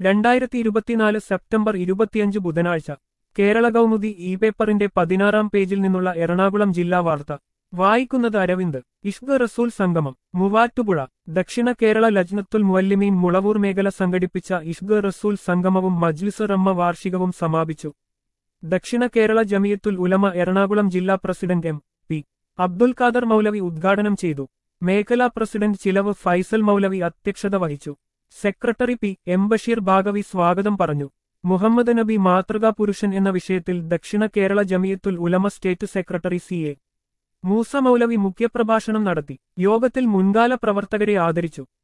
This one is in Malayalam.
രണ്ടായിരത്തി ഇരുപത്തിനാല് സെപ്റ്റംബർ ഇരുപത്തിയഞ്ച് ബുധനാഴ്ച കേരള കൗമുദി ഇ പേപ്പറിന്റെ പതിനാറാം പേജിൽ നിന്നുള്ള എറണാകുളം ജില്ലാ വാർത്ത വായിക്കുന്നത് അരവിന്ദ് ഇഷ്ക് റസൂൽ സംഗമം മൂവാറ്റുപുഴ ദക്ഷിണ കേരള ലജ്നത്തുൽ മുവല്ലിമീൻ മുളവൂർ മേഖല സംഘടിപ്പിച്ച ഇഷ്ക് റസൂൽ സംഗമവും മജ്ലിസ് റമ്മ വാർഷികവും സമാപിച്ചു ദക്ഷിണ കേരള ജമിയത്തുൽ ഉലമ എറണാകുളം ജില്ലാ president M P Abdul Khader Moulavi ഉദ്ഘാടനം ചെയ്തു മേഖലാ പ്രസിഡന്റ് ചിലവ് ഫൈസൽ മൗലവി അധ്യക്ഷത വഹിച്ചു secretary P M Basheer Bhagavi സ്വാഗതം പറഞ്ഞു മുഹമ്മദ് നബി മാതൃകാ പുരുഷൻ എന്ന വിഷയത്തിൽ Dakshina Kerala Jamiyathul Ulama state secretary C A Moosa Moulavi മുഖ്യപ്രഭാഷണം നടത്തി യോഗത്തിൽ മുൻകാല പ്രവർത്തകരെ ആദരിച്ചു